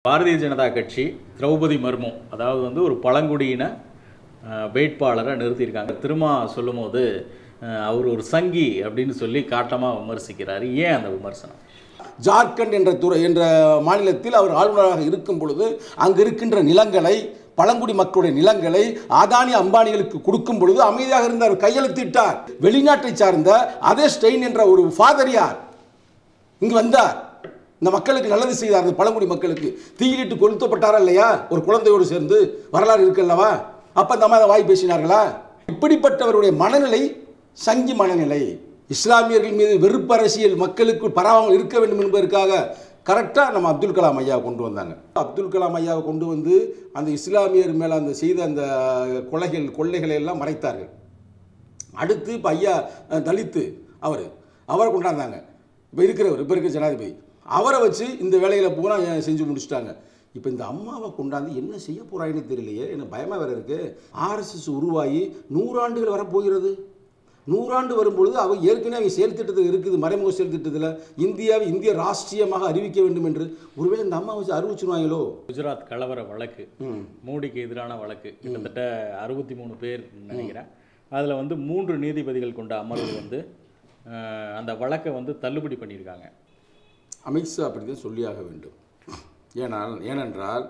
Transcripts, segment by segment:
பாரதிய ஜனதா கட்சி திரௌபதி மர்மு அதாவது வந்து ஒரு பழங்குடியின அஹ், வேட்பாளரை நிறுத்தியிருக்காங்க திருமா சொல்லும்போது அஹ், அவர் ஒரு சங்கி அப்படின்னு சொல்லி காட்டமாக விமர்சிக்கிறாரு ஏன் அந்த விமர்சனம் ஜார்க்கண்ட் என்ற துறை என்ற மாநிலத்தில் அவர் ஆளுநராக இருக்கும் பொழுது அங்கு இருக்கின்ற நிலங்களை பழங்குடி மக்களுடைய நிலங்களை அதானி அம்பானிகளுக்கு கொடுக்கும் பொழுது அமைதியாக இருந்த அவர் கையெழுத்திட்டார் வெளிநாட்டை சார்ந்த அதே ஸ்டெயின் என்ற ஒரு ஃபாதரியார் இங்கு வந்தார் இந்த மக்களுக்கு நல்லது செய்தார் இந்த பழங்குடி மக்களுக்கு தீயிலிட்டு கொளுத்தப்பட்டாரா இல்லையா ஒரு குழந்தையோடு சேர்ந்து வரலாறு இருக்கல்லவா அப்ப அந்த அம்மா அதை வாய் பேசினார்களா இப்படிப்பட்டவருடைய மனநிலை சங்கி மனநிலை இஸ்லாமியர்கள் மீது வெறுப்பு அரசியல் மக்களுக்கு பரவாமல் இருக்க வேண்டும் என்பதற்காக கரெக்டாக நம்ம அப்துல் கலாம் ஐயாவை கொண்டு வந்தாங்க அப்துல் கலாம் ஐயாவை கொண்டு வந்து அந்த இஸ்லாமியர் மேலே அந்த செய்த அந்த கொலைகள் கொள்ளைகளை எல்லாம் மறைத்தார்கள் அடுத்து இப்போ ஐயா அஹ், தலித்து அவர் அவரை கொண்டாந்தாங்க இப்போ இருக்கிறவர் இப்போ இருக்கிற ஜனாதிபதி அவரை வச்சு இந்த வேலையில் பூரா அஹ், செஞ்சு முடிச்சிட்டாங்க இப்போ இந்த அம்மாவை கொண்டாந்து என்ன செய்ய போகிறாங்கன்னு தெரியலையே எனக்கு பயமாக வேற இருக்கு ஆர்எஸ்எஸ் உருவாகி நூறாண்டுகள் வரப்போகிறது நூறாண்டு வரும்பொழுது அவர் ஏற்கனவே அவங்க செயல் திட்டத்தில் இருக்குது மறைமுக செயல் திட்டத்தில் இந்தியாவை இந்திய ராஷ்டிரியமாக அறிவிக்க வேண்டும் என்று ஒருவேளை இந்த அம்மா வச்சு அறிவிச்சிருவாங்களோ குஜராத் கலவர வழக்கு ம் மோடிக்கு எதிரான வழக்கு கிட்டத்தட்ட அறுபத்தி மூணு பேர் நினைக்கிறேன் அதில் வந்து மூன்று நீதிபதிகள் கொண்ட அமர்வு வந்து அஹ், அந்த வழக்கை வந்து தள்ளுபடி பண்ணியிருக்காங்க அமித்ஷா அப்படிதான் சொல்லியாக வேண்டும் ஏனால் ஏனென்றால்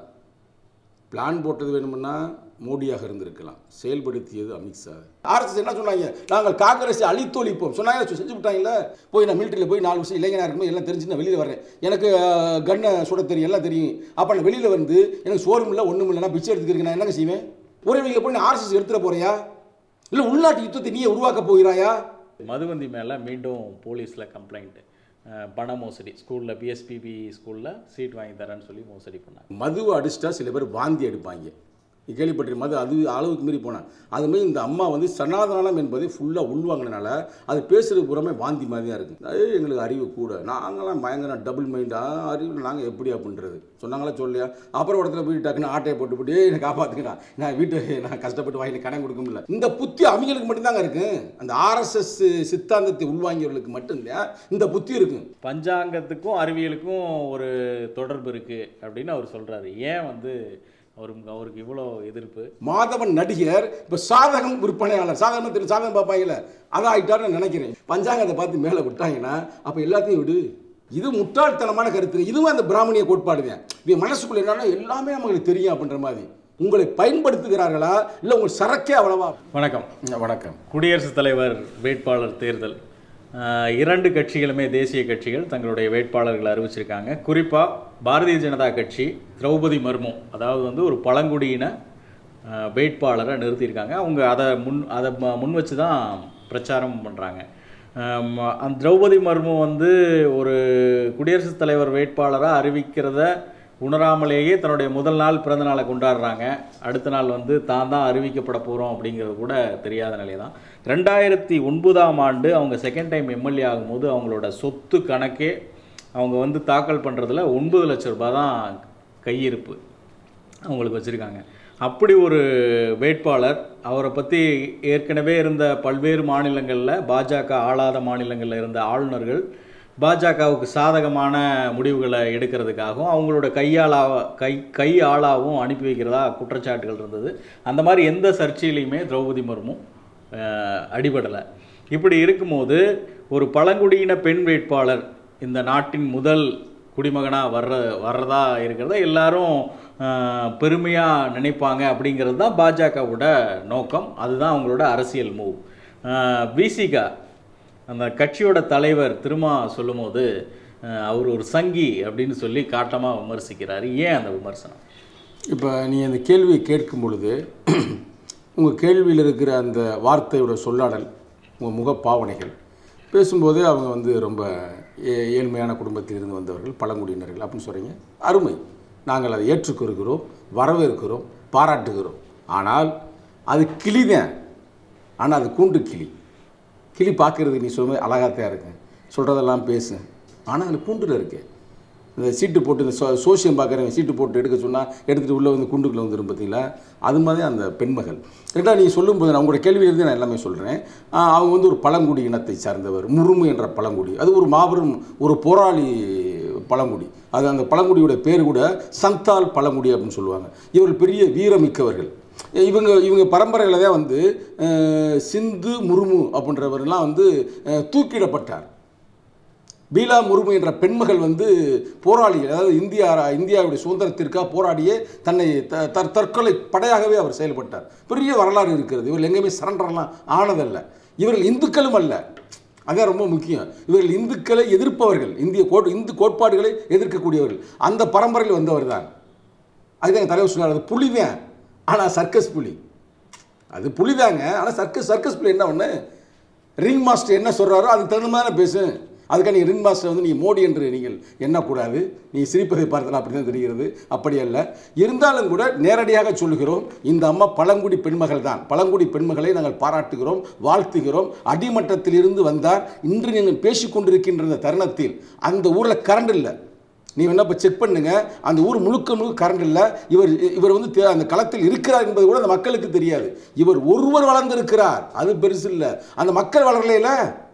பிளான் போட்டது வேணும்னா மோடியாக இருந்திருக்கலாம் செயல்படுத்தியது அமித்ஷா ஆர்எஸ்எஸ் என்ன சொன்னாங்க நாங்கள் காங்கிரஸை அழித்தொழிப்போம் சொன்னாங்க செ- செஞ்சு விட்டாங்கல்ல போய் நான் மிலிட்டரியில் போய் நாலு வருஷம் இளைஞனாக இருக்கும்போது எல்லாம் தெரிஞ்சு நான் வெளியில் வரேன் எனக்கு அஹ், கன்னை சுட தெரியும் எல்லாம் தெரியும் அப்போ நான் வெளியில் வந்து எனக்கு சோறும் இல்லை ஒன்றும் இல்லை நான் பிச்சை எடுத்துக்கிறேன் நான் என்னங்க செய்வேன் ஒரே வெளியில் போய் நான் ஆர்எஸ்எஸ் எடுத்துட போறியா இல்லை உள்நாட்டு யுத்தத்தை நீயே உருவாக்க போகிறாயா மதுவந்தி மேலே மீண்டும் போலீஸில் கம்ப்ளைண்ட்டு பண மோசடி ஸ்கூலில் பிஎஸ்பிபி ஸ்கூலில் சீட் வாங்கி தரேன்னு சொல்லி மோசடி பண்ணாங்க மதுவை அடிச்சிட்டா சில பேர் வாந்தி எடுப்பாங்க நீ கேள்விப்பட்டிரு மது அது அளவுக்கு மீறி போனான் அதுமாதிரி இந்த அம்மா வந்து சனாதானம் என்பதை ஃபுல்லாக உள்வாங்கினால அது பேசுகிறது பூராமே வாந்தி மாதிரி தான் இருக்குது ஏய் எங்களுக்கு அறிவு கூட நாங்களாம் பயங்கர டபுள் மைண்டாக அறிவு நாங்கள் எப்படி அப்படின்றது சொன்னாங்களா சொல்லியா அப்புறம் இடத்துல போய் டக்குன்னு ஆட்டையை போட்டு போட்டு "ஏய், என்னை காப்பாற்றுங்கடா நான் வீட்டு நான் கஷ்டப்பட்டு வாங்கி கடன் கொடுக்க முடியல இந்த புத்தி அவங்களுக்கு மட்டும்தாங்க இருக்கு அந்த ஆர்எஸ்எஸ் சித்தாந்தத்தை உள்வாங்கியவர்களுக்கு மட்டும்தான் இந்த புத்தி இருக்கு பஞ்சாங்கத்துக்கும் அறிவியலுக்கும் ஒரு தொடர்பு இருக்குது அப்படின்னு அவர் சொல்கிறாரு ஏன் வந்து அவருக்கு அவருக்கு இவ்வளோ எதிர்ப்பு மாதவன் நடிகர் இப்போ சாதகம் விற்பனையாளர் சாதகம் தெரியும் சாதகம் பார்ப்பாங்கல்ல அதான் ஆயிட்டார்னு நினைக்கிறேன் பஞ்சாங்கத்தை பார்த்து மேலே விட்டாங்கன்னா அப்போ எல்லாத்தையும் விடு இது முட்டாள்தனமான கருத்து இதுவும் அந்த பிராமணிய கோட்பாடு தான் இது மனசுக்குள்ள என்னன்னா எல்லாமே நமக்கு தெரியும் அப்படின்ற மாதிரி உங்களை பயன்படுத்துகிறார்களா இல்லை உங்கள் சரக்கே அவ்வளவா வணக்கம் வணக்கம் குடியரசுத் தலைவர் வேட்பாளர் தேர்தல் ஆஹ், இரண்டு கட்சிகளுமே தேசிய கட்சிகள் தங்களுடைய வேட்பாளர்களை அறிவிச்சிருக்காங்க குறிப்பாக பாரதிய ஜனதா கட்சி திரௌபதி மர்மு அதாவது வந்து ஒரு பழங்குடியின ஆஹ், வேட்பாளரை நிறுத்தியிருக்காங்க அவங்க அதை முன் அதை ம- முன் வச்சு தான் பிரச்சாரம் பண்ணுறாங்க அந்த திரௌபதி மர்மு வந்து ஒரு குடியரசுத் தலைவர் வேட்பாளராக அறிவிக்கிறத உணராமலேயே தன்னுடைய முதல் நாள் பிறந்த நாளை கொண்டாடுறாங்க அடுத்த நாள் வந்து தான் தான் அறிவிக்கப்பட போகிறோம் அப்படிங்கிறது கூட தெரியாத நிலை தான் ரெண்டாயிரத்தி ஒன்பதாம் ஆண்டு அவங்க செகண்ட் டைம் எம்எல்ஏ ஆகும்போது அவங்களோட சொத்து கணக்கே அவங்க வந்து தாக்கல் பண்ணுறதுல ஒன்பது லட்ச ரூபாய் தான் கையிருப்பு அவங்களுக்கு வச்சுருக்காங்க அப்படி ஒரு வேட்பாளர் அவரை பற்றி ஏற்கனவே இருந்த பல்வேறு மாநிலங்களில் பாஜக ஆளாத மாநிலங்களில் இருந்த ஆளுநர்கள் பாஜகவுக்கு சாதகமான முடிவுகளை எடுக்கிறதுக்காகவும் அவங்களோட கையாளா கை கை ஆளாவும் அனுப்பி வைக்கிறதா குற்றச்சாட்டுகள் இருந்தது அந்த மாதிரி எந்த சர்ச்சையிலையுமே திரௌபதி முர்மு அடிபடலை இப்படி இருக்கும்போது ஒரு பழங்குடியின பெண் வேட்பாளர் இந்த நாட்டின் முதல் குடிமகனாக வர்ற வர்றதா இருக்கிறத எல்லாரும் பெருமையாக நினைப்பாங்க அப்படிங்கிறது தான் பாஜகவோட நோக்கம் அதுதான் அவங்களோட அரசியல் மூவ் விசிகா அந்த கட்சியோட தலைவர் திருமா சொல்லும்போது அஹ், அவர் ஒரு சங்கி அப்படின்னு சொல்லி காட்டமாக விமர்சிக்கிறாரு ஏன் அந்த விமர்சனம் இப்போ நீ அந்த கேள்வியை கேட்கும் பொழுது உங்கள் கேள்வியில் இருக்கிற அந்த வார்த்தையோட சொல்லாடல் உங்கள் முகப்பாவனைகள் பேசும்போதே அவங்க வந்து ரொம்ப ஏ- ஏழ்மையான குடும்பத்தில் இருந்து வந்தவர்கள் பழங்குடியினர்கள் அப்படின்னு சொல்கிறீங்க அருமை நாங்கள் அதை ஏற்றுக்கொள்கிறோம் வரவேற்கிறோம் பாராட்டுகிறோம் ஆனால் அது கிளிதான் ஆனால் அது கூண்டு கிளி கிளி பார்க்கறது நீ சொல்லும்போது அழகாத்தான் இருக்கு சொல்கிறதெல்லாம் பேசு ஆனால் அதில் கூண்டில் இருக்கு இந்த சீட்டு போட்டு இந்த சோ சோசியம் பார்க்குறவங்க சீட்டு போட்டு எடுக்க சொன்னால் எடுத்துகிட்டு உள்ளே வந்து குண்டுக்குள்ளே வந்துடும் பார்த்தீங்களா அது மாதிரி அந்த பெண்மகள் ரெண்டாவது நீ சொல்லும்போது நான் உங்களோட கேள்வியிலிருந்து நான் எல்லாமே சொல்கிறேன் அவங்க வந்து ஒரு பழங்குடி இனத்தை சார்ந்தவர் முருமு என்ற பழங்குடி அது ஒரு மாபெரும் ஒரு போராளி பழங்குடி அது அந்த பழங்குடியோட பேர் கூட சந்தால் பழங்குடி அப்படின்னு சொல்லுவாங்க இவர்கள் பெரிய வீரமிக்கவர்கள் இவங்க இவங்க பரம்பரையில் தான் வந்து அஹ், சிந்து முர்மு அப்படின்றவரெல்லாம் வந்து அஹ், தூக்கிடப்பட்டார் பீலா முர்மு என்ற பெண்மகள் வந்து போராளிகள் அதாவது இந்தியா இந்தியாவுடைய சுதந்திரத்திற்காக போராடியே தன்னை த தற்- தற்கொலை படையாகவே அவர் செயல்பட்டார் பெரிய வரலாறு இருக்கிறது இவர்கள் எங்கேயுமே சரண்டர்லாம் ஆனதல்ல இவர்கள் இந்துக்களும் அல்ல அதான் ரொம்ப முக்கியம் இவர்கள் இந்துக்களை எதிர்ப்பவர்கள் இந்திய கோட் இந்து கோட்பாடுகளை எதிர்க்கக்கூடியவர்கள் அந்த பரம்பரையில் வந்தவர் தான் அதுதான் எங்கள் தலைவர் சொன்னார் அது புலிதான் ஆனால் சர்க்கஸ் புலி அது புலிதாங்க ஆனால் சர்க்கஸ் சர்க்கஸ் புலி என்ன ஒன்று ரிங் மாஸ்டர் என்ன சொல்கிறாரோ அதுக்கு தகுந்த மாதிரி பேசு அதுக்காக நீங்கள் ரிங் மாஸ்டர் வந்து நீங்கள் மோடி என்று நீங்கள் எண்ணக்கூடாது நீ சிரிப்பதை பார்த்தலாம் அப்படி தான் தெரிகிறது அப்படி அல்ல இருந்தாலும் கூட நேரடியாக சொல்லுகிறோம் இந்த அம்மா பழங்குடி பெண்மகள் தான் பழங்குடி பெண்மகளை நாங்கள் பாராட்டுகிறோம் வாழ்த்துகிறோம் அடிமட்டத்தில் இருந்து வந்தார் இன்று நீங்கள் பேசிக்கொண்டிருக்கின்ற இந்த தருணத்தில் அந்த ஊரில் கரண்ட் இல்லை நீ வேணா இப்போ செக் பண்ணுங்க அந்த ஊர் முழுக்க முழுக்க கரண்ட் இல்லை இவர் இவர் வந்து தே- அந்த களத்தில் இருக்கிறார் என்பது கூட அந்த மக்களுக்கு தெரியாது இவர் ஒருவர் வளர்ந்திருக்கிறார் அது பெருசு இல்லை அந்த மக்கள் வளரலையில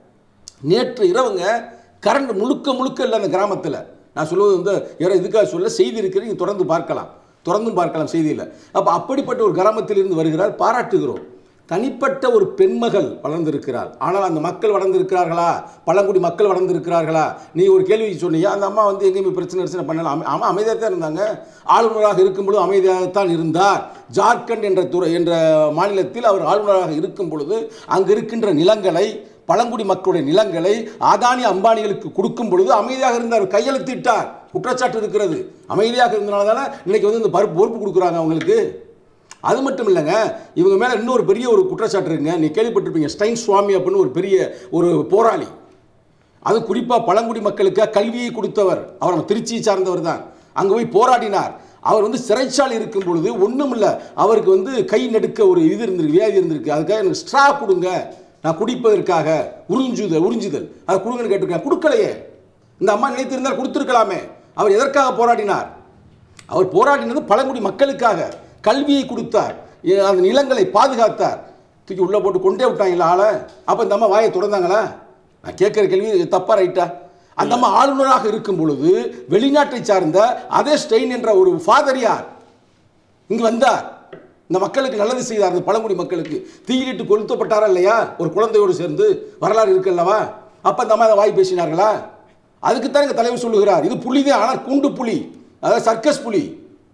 நேற்று இரவுங்க கரண்ட் முழுக்க முழுக்க இல்லை அந்த கிராமத்தில் நான் சொல்லுவது வந்து யாரோ இதுக்காக சொல்ல செய்தி இருக்கிறது நீங்கள் தொடர்ந்து பார்க்கலாம் தொடர்ந்தும் பார்க்கலாம் செய்தியில் அப்போ அப்படிப்பட்ட ஒரு கிராமத்தில் இருந்து வருகிறார் பாராட்டுகிறோம் தனிப்பட்ட ஒரு பெண்மகள் வளர்ந்திருக்கிறார் ஆனால் அந்த மக்கள் வளர்ந்திருக்கிறார்களா பழங்குடி மக்கள் வளர்ந்திருக்கிறார்களா நீ ஒரு கேள்வி சொன்னீங்க அந்த அம்மா வந்து எங்கேயுமே பிரச்சனை பிரச்சனை பண்ணலாம் அமை- ஆமா அமைதியாக தான் இருந்தாங்க ஆளுநராக இருக்கும்பொழுது அமைதியாகத்தான் இருந்தார் ஜார்க்கண்ட் என்ற துறை என்ற மாநிலத்தில் அவர் ஆளுநராக இருக்கும் பொழுது அங்கு இருக்கின்ற நிலங்களை பழங்குடி மக்களுடைய நிலங்களை அதானி அம்பானிகளுக்கு கொடுக்கும் பொழுது அமைதியாக இருந்தார் கையெழுத்திட்டார் குற்றச்சாட்டு இருக்கிறது அமைதியாக இருந்தனால தானே இன்னைக்கு வந்து இந்த பருப்பு பொறுப்பு கொடுக்குறாங்க அவங்களுக்கு அது மட்டும் இல்லைங்க இவங்க மேலே இன்னொரு பெரிய ஒரு குற்றச்சாட்டு இருக்குங்க நீ கேள்விப்பட்டிருப்பீங்க ஸ்டைன் சுவாமி அப்படின்னு ஒரு பெரிய ஒரு போராளி அது குறிப்பாக பழங்குடி மக்களுக்கு கல்வியை கொடுத்தவர் அவர் நம்ம திருச்சியை சார்ந்தவர் தான் அங்கே போய் போராடினார் அவர் வந்து சிறைச்சாலை இருக்கும் பொழுது ஒன்றும் இல்லை அவருக்கு வந்து கை நடுக்க ஒரு இது இருந்திருக்கு வியாதி இருந்திருக்கு அதுக்காக எனக்கு ஸ்ட்ரா கொடுங்க நான் குடிப்பதற்காக உறிஞ்சுதல் உறிஞ்சுதல் அதை கொடுங்கன்னு கேட்டிருக்கேன் கொடுக்கலையே இந்த அம்மா நினைத்திருந்தால் கொடுத்துருக்கலாமே அவர் எதற்காக போராடினார் அவர் போராடினது பழங்குடி மக்களுக்காக கல்வியை கொடுத்தார் ஏ, அந்த நிலங்களை பாதுகாத்தார் தூக்கி உள்ளே போட்டு கொண்டே விட்டாங்களா ஆளை அப்போ இந்த அம்மா வாயை திறந்தாங்களா நான் கேட்குற கேள்வி தப்பா ரைட்டா அந்த அம்மா ஆளுநராக இருக்கும் பொழுது வெளிநாட்டை சார்ந்த அதே ஸ்டெயின் என்ற ஒரு ஃபாதரியார் இங்கு வந்தார் இந்த மக்களுக்கு நல்லது செய்தார் அந்த பழங்குடி மக்களுக்கு தீயிலிட்டு கொளுத்தப்பட்டாரா இல்லையா ஒரு குழந்தையோடு சேர்ந்து வரலாறு இருக்குல்லவா அப்போ அந்த அம்மா அதை வாய் பேசினார்களா அதுக்கு தான் எங்கள் தலைவர் சொல்லுகிறார் இது புலிதான் ஆனால் கூண்டு புலி அதாவது சர்க்கஸ் புலி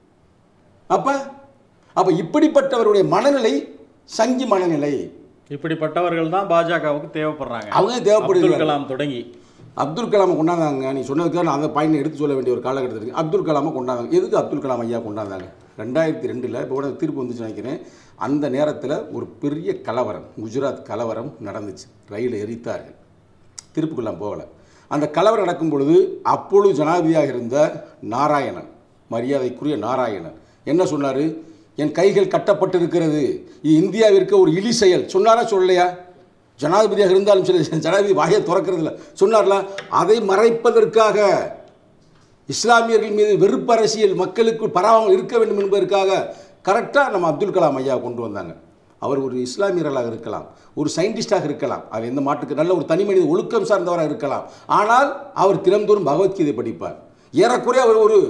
அப்ப அப்ப இப்படிப்பட்டவருடைய மனநிலை சங்கி மனநிலை இப்படிப்பட்டவர்கள் தான் பாஜகவுக்கு தேவைப்படுறாங்க அவங்க தேவைப்படுகிறார்கள். அப்துல் கலாம் தொடங்கி அப்துல் கலாமை கொண்டாந்தாங்க நீ சொன்னதுக்காக நான் அந்த பாயிண்ட் எடுத்து சொல்ல வேண்டிய ஒரு காலகட்டத்தில் இருக்கு அப்துல் கலாமை கொண்டாந்தாங்க எதுக்கு அப்துல் கலாம் ஐயா கொண்டாந்தாங்க ரெண்டாயிரத்தி ரெண்டில் இப்போ கூட தீர்ப்பு வந்துச்சு நினைக்கிறேன் அந்த நேரத்தில் ஒரு பெரிய கலவரம் குஜராத் கலவரம் நடந்துச்சு ரயில் எரித்தார்கள் திருப்புக்கெல்லாம் போகல அந்த கலவரம் நடக்கும் பொழுது அப்பொழுது ஜனாதிபதியாக இருந்த நாராயணன் மரியாதைக்குரிய நாராயணன் என்ன சொன்னார் என் கைகள் கட்டப்பட்டிருக்கிறது இது இந்தியாவிற்கு ஒரு இழி செயல் சொன்னாரா சொல்லலையா ஜனாதிபதியாக இருந்தாலும் சரி ஜனாதிபதி வாயை திறக்கிறதில்ல சொன்னார்ல அதை மறைப்பதற்காக இஸ்லாமியர்கள் மீது வெறுப்பு அரசியல் மக்களுக்கு பரவாமல் இருக்க வேண்டும் என்பதற்காக கரெக்டாக நம்ம அப்துல் கலாம் ஐயா கொண்டு வந்தாங்க அவர் ஒரு இஸ்லாமியர்களாக இருக்கலாம் ஒரு சயின்டிஸ்டாக இருக்கலாம் அவர் எந்த மாட்டுக்கு நல்ல ஒரு தனி மனித ஒழுக்கம் சார்ந்தவராக இருக்கலாம் ஆனால் அவர் தினந்தோறும் பகவத்கீதை படிப்பார் ஏறக்குறைய அவர் ஒரு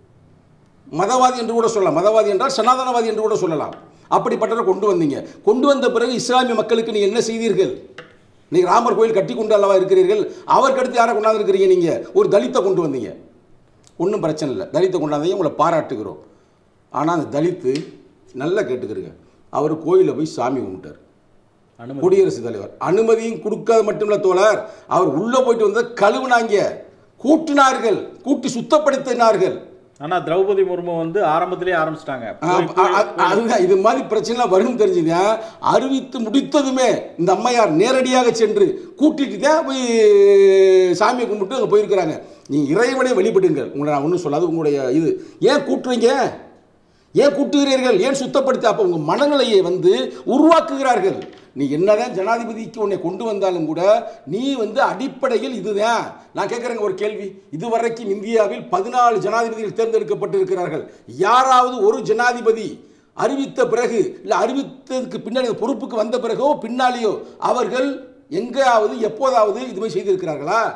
மதவாதி என்று கூட சொல்லலாம் மதவாதி என்றால் சனாதனவாதி என்று கூட சொல்லலாம் அப்படிப்பட்டவரை கொண்டு வந்தீங்க கொண்டு வந்த பிறகு இஸ்லாமிய மக்களுக்கு நீங்கள் என்ன செய்தீர்கள் நீங்கள் ராமர் கோயில் கட்டி கொண்டு அல்லவா இருக்கிறீர்கள் அவருக்கு அடுத்து யாரை கொண்டாந்து இருக்கிறீங்க நீங்கள் ஒரு தலித்தை கொண்டு வந்தீங்க ஒன்றும் பிரச்சனை இல்லை தலித்தை கொண்டாந்தீங்க உங்களை பாராட்டுகிறோம் ஆனால் அந்த தலித்து நல்லா கேட்டுக்கிறீங்க அவர் கோயிலில் போய் சாமி கும்பிட்டார் அனுமதி குடியரசுத் தலைவர் அனுமதியும் கொடுக்காத மட்டுமில்ல தோழர் அவர் உள்ளே போயிட்டு வந்த கழுவுனாங்க கூட்டினார்கள் கூட்டி சுத்தப்படுத்தினார்கள் ஆனா திரௌபதி முர்மு வந்து ஆரம்பத்திலேயே ஆரம்பிச்சிட்டாங்க அ- அ- அ- அதுதான் இது மாதிரி பிரச்சனைலாம் வரும் தெரிஞ்சுதா அறிவித்து முடித்ததுமே இந்த அம்மையார் நேரடியாக சென்று கூட்டிட்டு தான் போய் சாமியை கும்பிட்டு அங்கே போயிருக்கிறாங்க நீ இறைவனை வெளிப்படுங்கள் உங்களை நான் ஒன்றும் சொல்லாது உங்களுடைய இது ஏன் கூட்டுறீங்க ஏன் கூட்டுகிறீர்கள் ஏன் சுத்தப்படுத்தி அப்போ உங்கள் மனநிலையை வந்து உருவாக்குகிறார்கள் நீ என்னதான் ஜனாதிபதிக்கு உன்னை கொண்டு வந்தாலும் கூட நீ வந்து அடிப்படையில் இதுதான் நான் கேட்குறேங்க ஒரு கேள்வி இதுவரைக்கும் இந்தியாவில் பதினாலு ஜனாதிபதிகள் தேர்ந்தெடுக்கப்பட்டிருக்கிறார்கள் யாராவது ஒரு ஜனாதிபதி அறிவித்த பிறகு இல்லை அறிவித்ததுக்கு பின்னாடி அந்த பொறுப்புக்கு வந்த பிறகோ பின்னாலேயோ அவர்கள் எங்கேயாவது எப்போதாவது இது மாதிரி செய்திருக்கிறார்களா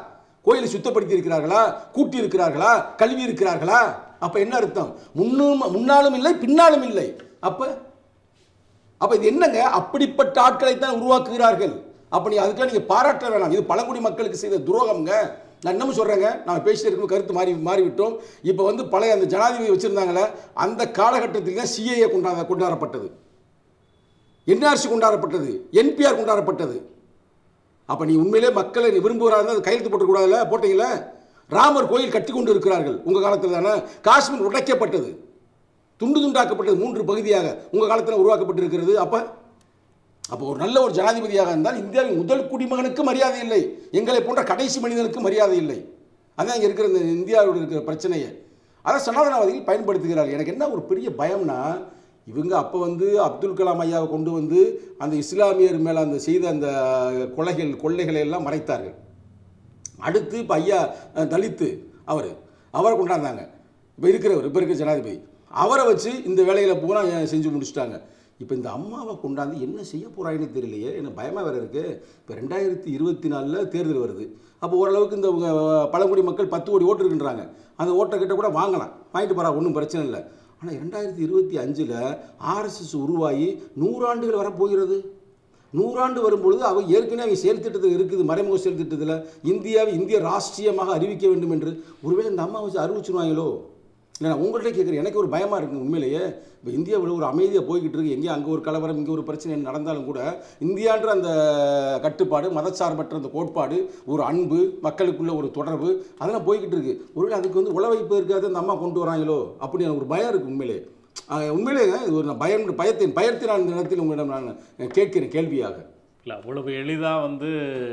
கோயிலை சுத்தப்படுத்தி இருக்கிறார்களா கூட்டி இருக்கிறார்களா கல்வி இருக்கிறார்களா அப்ப என்ன அர்த்தம் முன்னும் முன்னாலும் இல்லை பின்னாலும் இல்லை அப்ப அப்ப இது என்னங்க அப்படிப்பட்ட ஆட்களை தான் உருவாக்குகிறார்கள் அப்ப நீ அதுக்கெல்லாம் நீங்க பாராட்ட வேணாம் இது பழங்குடி மக்களுக்கு செய்த துரோகம்ங்க நான் இன்னமும் சொல்றேங்க நான் பேசிட்டு இருக்கும் கருத்து மாறி மாறிவிட்டோம் இப்போ வந்து பழைய அந்த ஜனாதிபதி வச்சிருந்தாங்களே அந்த காலகட்டத்தில் தான் சிஏஏ கொண்டாட கொண்டாடப்பட்டது என்ஆர்சி கொண்டாடப்பட்டது என்பிஆர் கொண்டாடப்பட்டது அப்ப நீ உண்மையிலே மக்களை நீ விரும்புகிறாங்க இருந்தால் அது கையெழுத்து போட்டுக்கூடாதுல்ல போட்டீங்களா ராமர் கோயில் கட்டி கொண்டு இருக்கிறார்கள் உங்க காலத்தில் தானே காஷ்மீர் உடைக்கப்பட்டது துண்டு துண்டாக்கப்பட்டது மூன்று பகுதியாக உங்க காலத்தில் உருவாக்கப்பட்டிருக்கிறது அப்ப அப்போ ஒரு நல்ல ஒரு ஜனாதிபதியாக இருந்தால் இந்தியாவின் முதல் குடிமகனுக்கு மரியாதை இல்லை எங்களை போன்ற கடைசி மனிதனுக்கு மரியாதை இல்லை அதான் இங்கே இருக்கிற இந்த இந்தியாவோட இருக்கிற பிரச்சனையை அதை சனாதனவாதிகள் பயன்படுத்துகிறார்கள் எனக்கு என்ன ஒரு பெரிய பயம்னா இவங்க அப்போ வந்து அப்துல் கலாம் ஐயாவை கொண்டு வந்து அந்த இஸ்லாமியர் மேலே அந்த செய்த அந்த கொலைகள் கொள்ளைகளை எல்லாம் மறைத்தார்கள் அடுத்து இப்போ ஐயா அஹ், தலித்து அவர் அவரை கொண்டாந்தாங்க இப்போ இருக்கிறவர் இப்போ இருக்கிற ஜனாதிபதி அவரை வச்சு இந்த வேலையில் பூரா அஹ், செஞ்சு முடிச்சிட்டாங்க இப்போ இந்த அம்மாவை கொண்டாந்து என்ன செய்ய போகிறாங்கன்னு தெரியலையே எனக்கு பயமாக வேறு இருக்குது இப்போ ரெண்டாயிரத்தி இருபத்தி நாலில் தேர்தல் வருது அப்போ ஓரளவுக்கு இந்த அஹ், பழங்குடி மக்கள் பத்து கோடி ஓட்டு இருக்குன்றாங்க அந்த ஓட்டை கிட்ட கூட வாங்கலாம் வாங்கிட்டு போகிறா ஒன்றும் பிரச்சனை இல்லை ஆனால் ரெண்டாயிரத்தி இருபத்தி அஞ்சில் ஆர்எஸ்எஸ் உருவாகி நூறாண்டுகள் வரப்போகிறது நூறாண்டு வரும்பொழுது அவங்க ஏற்கனவே அவங்க செயல் திட்டத்தில் இருக்குது மறைமுக செயல் திட்டத்தில் இந்தியாவை இந்திய ராஷ்டிரியமாக அறிவிக்க வேண்டும் என்று ஒருவேளை இந்த அம்மா வச்சு அறிவிச்சிருவாங்களோ இல்லை நான் உங்கள்கிட்ட கேட்குறேன் எனக்கு ஒரு பயமாக இருக்குங்க உண்மையிலேயே இப்போ இந்தியாவில் ஒரு அமைதியாக போய்கிட்டு இருக்கு எங்கேயும் அங்கே ஒரு கலவரம் இங்கே ஒரு பிரச்சனை நடந்தாலும் கூட இந்தியான்ற அந்த கட்டுப்பாடு மதச்சார்பற்ற அந்த கோட்பாடு ஒரு அன்பு மக்களுக்குள்ள ஒரு தொடர்பு அதெல்லாம் போய்கிட்டு இருக்கு ஒருவேளை அதுக்கு வந்து உளவைப்பு இருக்காது அந்த அம்மா கொண்டு வராங்களோ அப்படி எனக்கு ஒரு பயம் இருக்குது உண்மையிலே ஆஹ் உண்மையிலேங்க இது ஒரு நான் பயம் பயத்தின் பயத்தினால் இந்த நேரத்தில் உங்களிடம் நான் கேட்கிறேன் கேள்வியாக இல்லை அவ்வளவு எளிதாக வந்து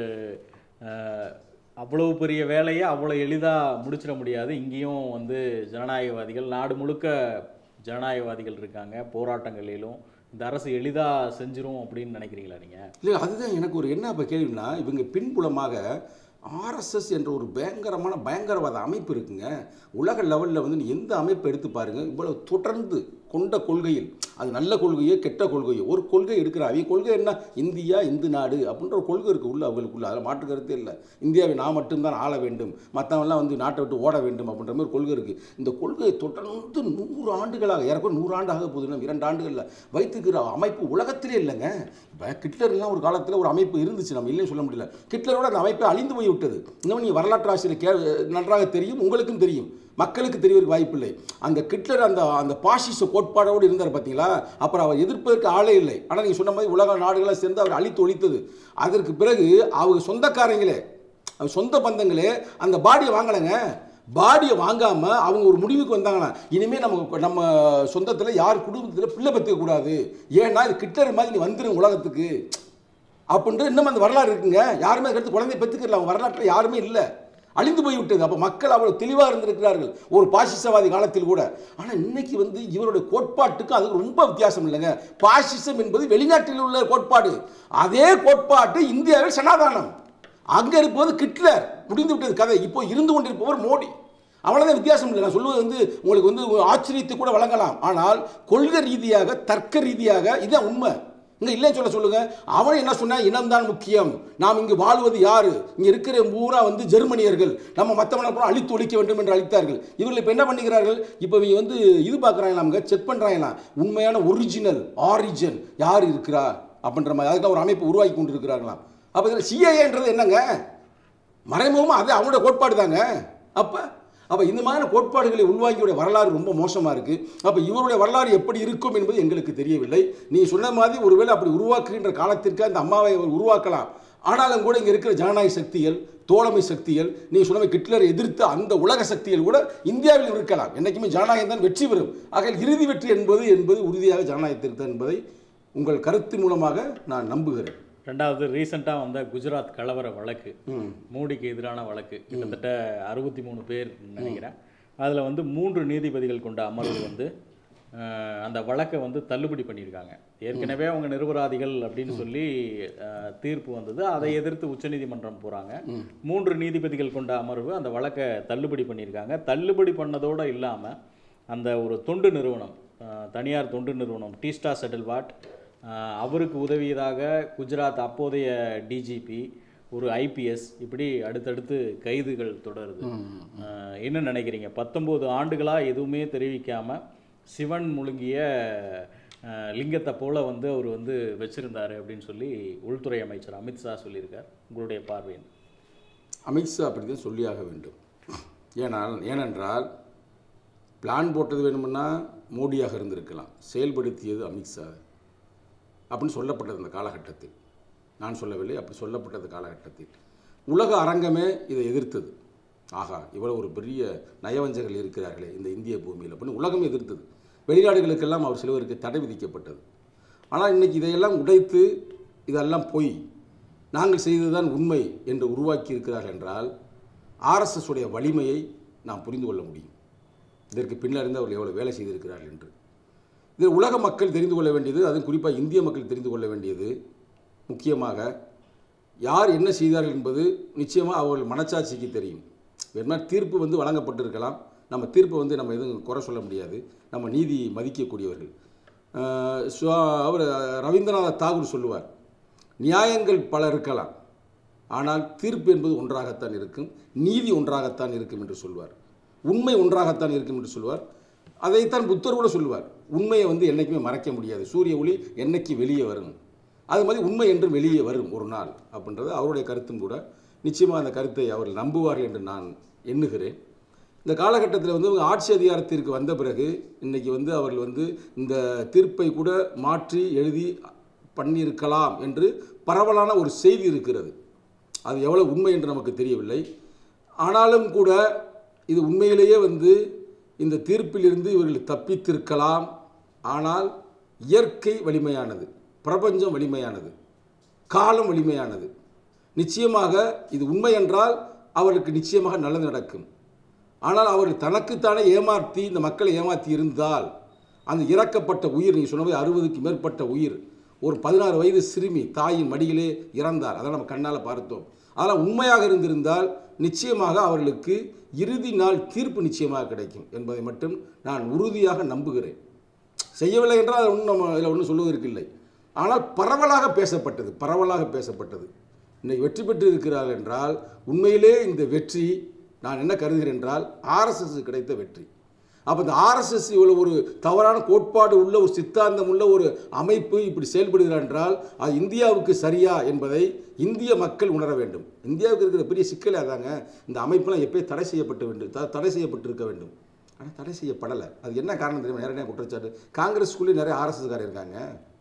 அஹ், அவ்வளவு பெரிய வேலையை அவ்வளோ எளிதாக முடிச்சிட முடியாது இங்கேயும் வந்து ஜனநாயகவாதிகள் நாடு முழுக்க ஜனநாயகவாதிகள் இருக்காங்க போராட்டங்களிலும் இந்த அரசு எளிதாக செஞ்சிரும் அப்படின்னு நினைக்கிறீங்களா நீங்கள் இல்லை அதுதான் எனக்கு ஒரு என்ன இப்போ கேள்வினா இவங்க பின்புலமாக ஆர்எஸ்எஸ் என்ற ஒரு பயங்கரமான பயங்கரவாத அமைப்பு இருக்குங்க உலக லெவலில் வந்து நீ எந்த அமைப்பை எடுத்து பாருங்க இவ்வளவு தொடர்ந்து கொண்ட கொள்கையில் அது நல்ல கொள்கையோ கெட்ட கொள்கையோ ஒரு கொள்கை எடுக்கிற அவங்க கொள்கை என்ன இந்தியா இந்து நாடு அப்படின்ற ஒரு கொள்கை இருக்குது உள்ள அவங்களுக்குள்ள அதில் மாற்று கருத்தே இல்லை இந்தியாவை நான் மட்டும்தான் ஆள வேண்டும் மற்றவங்களாம் வந்து நாட்டை விட்டு ஓட வேண்டும் அப்படின்ற மாதிரி ஒரு கொள்கை இருக்குது இந்த கொள்கையை தொடர்ந்து நூறு ஆண்டுகளாக ஏறக்குறைய நூறு ஆண்டு ஆக போகுது இன்னும் இரண்டு ஆண்டுகளில் வைத்துக்கிற அமைப்பு உலகத்திலே இல்லைங்க இப்போ கிட்லர்லாம் ஒரு காலத்தில் ஒரு அமைப்பு இருந்துச்சு நம்ம இல்லைன்னு சொல்ல முடியல கிட்லரோட அந்த அமைப்பு அழிந்து போய் விட்டது இன்னும் நீ வரலாற்று ஆசிரியர் கே நன்றாக தெரியும் உங்களுக்கும் தெரியும் மக்களுக்கு தெரியவதற்கு வாய்ப்பில்லை அந்த கிட்லர் அந்த அந்த பாசிச கோட்பாடோடு இருந்தார் பார்த்தீங்களா அப்புறம் அவர் எதிர்ப்பதற்கு ஆளே இல்லை ஆனால் நீங்கள் சொன்ன மாதிரி உலக நாடுகளாக சேர்ந்து அவர் அழித்து ஒழித்தது அதற்கு பிறகு அவங்க சொந்தக்காரங்களே அவங்க சொந்த பந்தங்களே அந்த பாடியை வாங்கலைங்க பாடியை வாங்காம அவங்க ஒரு முடிவுக்கு வந்தாங்கன்னா இனிமே நம்ம நம்ம சொந்தத்தில் யார் குடும்பத்தில் பிள்ளை பெற்றுக்க கூடாது ஏன்னா இது கிட்டர் மாதிரி நீ வந்துடும் உலகத்துக்கு அப்படின்ற இன்னும் அந்த வரலாறு இருக்குங்க யாருமே அதுக்கடுத்து குழந்தைய பெற்றுக்கல அவங்க வரலாற்றில் யாருமே இல்லை அழிந்து போய் விட்டது அப்போ மக்கள் அவ்வளவு தெளிவாக இருந்திருக்கிறார்கள் ஒரு பாசிசவாதி காலத்தில் கூட ஆனால் இன்னைக்கு வந்து இவருடைய கோட்பாட்டுக்கும் அதுக்கு ரொம்ப வித்தியாசம் இல்லைங்க பாசிசம் என்பது வெளிநாட்டில் உள்ள கோட்பாடு அதே கோட்பாட்டு இந்தியாவில் சனாதானம் அங்கே இருப்பது கிட்லர் முடிந்து விட்டது கதை இப்போ இருந்து கொண்டிருப்பவர் மோடி அவ்வளோதான் வித்தியாசம் இல்லை நான் சொல்லுவது வந்து உங்களுக்கு வந்து ஒரு ஆச்சரியத்தை கூட வழங்கலாம் ஆனால் கொள்கை ரீதியாக தர்க்க ரீதியாக இதுதான் உண்மை இங்கே இல்லைன்னு சொல்ல சொல்லுங்க அவன் என்ன சொன்னா இனம்தான் முக்கியம் நாம் இங்கு வாழ்வது யாரு இங்க இருக்கிற பூரா வந்து ஜெர்மனியர்கள் நம்ம மற்றவனை பூரா அழித்து ஒழிக்க வேண்டும் என்று அழித்தார்கள் இவர்கள் இப்போ என்ன பண்ணுகிறார்கள் இப்போ இவங்க வந்து இது பார்க்குறாங்களாம் செக் பண்ணுறாங்களாம் உண்மையான ஒரிஜினல் ஆரிஜின் யார் இருக்கிறா அப்படின்ற மாதிரி அதுக்கு ஒரு அமைப்பு உருவாக்கி கொண்டு இருக்கிறாங்களாம் அப்போ இதில் சிஏஏன்றது என்னங்க மறைமுகமாக அது அவங்களோட கோட்பாடு தாங்க அப்போ அப்போ இந்த மாதிரி கோட்பாடுகளை உள்வாங்கியோட வரலாறு ரொம்ப மோசமாக இருக்குது அப்போ இவருடைய வரலாறு எப்படி இருக்கும் என்பது எங்களுக்கு தெரியவில்லை நீ சொன்ன மாதிரி ஒருவேளை அப்படி உருவாக்குகின்ற காலத்திற்கு அந்த அம்மாவை அவர் உருவாக்கலாம் ஆனாலும் கூட இங்கே இருக்கிற ஜனநாயக சக்திகள் தோழமை சக்திகள் நீ சொன்ன மாதிரி ஹிட்லரை எதிர்த்த அந்த உலக சக்திகள் கூட இந்தியாவில் இருக்கலாம் என்றைக்குமே ஜனநாயகம் தான் வெற்றி பெறும் ஆக இறுதி வெற்றி என்பது என்பது உறுதியாக ஜனநாயகத்திற்கு தான் என்பதை உங்கள் கருத்து மூலமாக நான் நம்புகிறேன் ரெண்டாவது ரீசெண்டாக வந்த குஜராத் கலவர வழக்கு ம் மோடிக்கு எதிரான வழக்கு கிட்டத்தட்ட அறுபத்தி மூணு பேர் நினைக்கிறேன் அதில் வந்து மூன்று நீதிபதிகள் கொண்ட அமர்வு வந்து அஹ், அந்த வழக்கை வந்து தள்ளுபடி பண்ணியிருக்காங்க ஏற்கனவே அவங்க நிரபராதிகள் அப்படின்னு சொல்லி அஹ், தீர்ப்பு வந்தது அதை எதிர்த்து உச்சநீதிமன்றம் போகிறாங்க மூன்று நீதிபதிகள் கொண்ட அமர்வு அந்த வழக்கை தள்ளுபடி பண்ணியிருக்காங்க தள்ளுபடி பண்ணதோடு இல்லாமல் அந்த ஒரு தொண்டு நிறுவனம் அஹ், தனியார் தொண்டு நிறுவனம் டீஸ்டா செட்டில் வாட் அவருக்கு உதவியதாக குஜராத் அப்போதைய டிஜிபி ஒரு ஐபிஎஸ் இப்படி அடுத்தடுத்து கைதுகள் தொடருது அஹ், என்ன நினைக்கிறீங்க பத்தொம்போது ஆண்டுகளாக எதுவுமே தெரிவிக்காம சிவன் முழுங்கிய அஹ், லிங்கத்தை போல வந்து அவர் வந்து வச்சிருந்தாரு அப்படின்னு சொல்லி உள்துறை அமைச்சர் அமித்ஷா சொல்லியிருக்கார் உங்களுடைய பார்வை என்ன? அமித்ஷா அப்படி தான் சொல்லியாக வேண்டும் ஏனால் ஏனென்றால் பிளான் போட்டது வேணும்னா மோடியாக இருந்திருக்கலாம் செயல்படுத்தியது அமித்ஷா அப்படின்னு சொல்லப்பட்டது அந்த காலகட்டத்தில் நான் சொல்லவில்லை அப்படி சொல்லப்பட்டது காலகட்டத்தில் உலக அரங்கமே இதை எதிர்த்தது ஆகா இவ்வளோ ஒரு பெரிய நயவஞ்சகர்கள் இருக்கிறார்களே இந்த இந்திய பூமியில் அப்படின்னு உலகமே எதிர்த்தது வெளிநாடுகளுக்கெல்லாம் அவர் சிலவருக்கு தடை விதிக்கப்பட்டது ஆனால் இன்னைக்கு இதையெல்லாம் உடைத்து இதெல்லாம் பொய் நாங்கள் செய்ததுதான் உண்மை என்று உருவாக்கி இருக்கிறார்கள் என்றால் RSS உடைய வலிமையை நாம் புரிந்து கொள்ள முடியும் இதற்கு பின்னறிந்து அவர்கள் எவ்வளவு வேலை செய்திருக்கிறார்கள் என்று இதில் உலக மக்கள் தெரிந்து கொள்ள வேண்டியது அதுவும் குறிப்பாக இந்திய மக்கள் தெரிந்து கொள்ள வேண்டியது முக்கியமாக யார் என்ன செய்தார்கள் என்பது நிச்சயமாக அவர்கள் மனச்சாட்சிக்கு தெரியும் வேணுமா தீர்ப்பு வந்து வழங்கப்பட்டிருக்கலாம் நம்ம தீர்ப்பை வந்து நம்ம எதுவும் குறை சொல்ல முடியாது நம்ம நீதி மதிக்கக்கூடியவர்கள் அஹ் சுவா- அவர் ரவீந்திரநாத் தாகூர் சொல்லுவார் நியாயங்கள் பல இருக்கலாம் ஆனால் தீர்ப்பு என்பது ஒன்றாகத்தான் இருக்கும் நீதி ஒன்றாகத்தான் இருக்கும் என்று சொல்வார் உண்மை ஒன்றாகத்தான் இருக்கும் என்று சொல்வார் அதைத்தான் புத்தர் கூட சொல்லுவார் உண்மையை வந்து என்றைக்குமே மறைக்க முடியாது சூரிய ஒளி என்னைக்கு வெளியே வரும் அது மாதிரி உண்மை என்றும் வெளியே வரும் ஒரு நாள் அப்படின்றது அவருடைய கருத்தும் கூட நிச்சயமாக அந்த கருத்தை அவர்கள் நம்புவார்கள் என்று நான் எண்ணுகிறேன் இந்த காலகட்டத்தில் வந்து இவங்க ஆட்சி அதிகாரத்திற்கு வந்த பிறகு இன்னைக்கு வந்து அவர்கள் வந்து இந்த தீர்ப்பை கூட மாற்றி எழுதி பண்ணியிருக்கலாம் என்று பரவலான ஒரு செய்தி இருக்கிறது அது எவ்வளவு உண்மை என்று நமக்கு தெரியவில்லை ஆனாலும் கூட இது உண்மையிலேயே வந்து இந்த தீர்ப்பிலிருந்து இவர்கள் தப்பித்திருக்கலாம் ஆனால் இயற்கை வலிமையானது பிரபஞ்சம் வலிமையானது காலம் வலிமையானது நிச்சயமாக இது உண்மை என்றால் அவர்களுக்கு நிச்சயமாக நல்லது நடக்கும் ஆனால் அவர்கள் தனக்குத்தானே ஏமாற்றி இந்த மக்களை ஏமாற்றி இருந்தால் அந்த இறக்கப்பட்ட உயிர் நீ சொன்னவை அறுபதுக்கு மேற்பட்ட உயிர் ஒரு பதினாறு வயது சிறுமி தாயின் மடியிலே இறந்தார் அதை நம்ம கண்ணால் பார்த்தோம் அதனால் உண்மையாக இருந்திருந்தால் நிச்சயமாக அவர்களுக்கு இறுதி நாள் தீர்ப்பு நிச்சயமாக கிடைக்கும் என்பதை மட்டும் நான் உறுதியாக நம்புகிறேன் செய்யவில்லை என்றால் அது ஒன்றும் நம்ம இதில் ஒன்றும் சொல்லுவதற்கு இல்லை ஆனால் பரவலாக பேசப்பட்டது பரவலாக பேசப்பட்டது இன்னைக்கு வெற்றி பெற்று இருக்கிறார்கள் என்றால் உண்மையிலே இந்த வெற்றி நான் என்ன கருதுகிறேன் என்றால் ஆர்எஸ்எஸ் கிடைத்த வெற்றி அப்போ இந்த ஆர்எஸ்எஸ் இவ்வளோ ஒரு தவறான கோட்பாடு உள்ள ஒரு சித்தாந்தம் உள்ள ஒரு அமைப்பு இப்படி செயல்படுகிறார் என்றால் அது இந்தியாவுக்கு சரியா என்பதை இந்திய மக்கள் உணர வேண்டும் இந்தியாவுக்கு இருக்கிற பெரிய சிக்கலே அதாங்க இந்த அமைப்பெல்லாம் எப்பயே தடை செய்யப்பட்டு வேண்டும் த- தடை செய்யப்பட்டிருக்க வேண்டும் ஆனால் தடை செய்யப்படலை அது என்ன காரணம் தெரியுமா நிறைய குற்றச்சாட்டு காங்கிரஸ்குள்ளே நிறைய ஆர்எஸ்எஸ்காரர் இருக்காங்க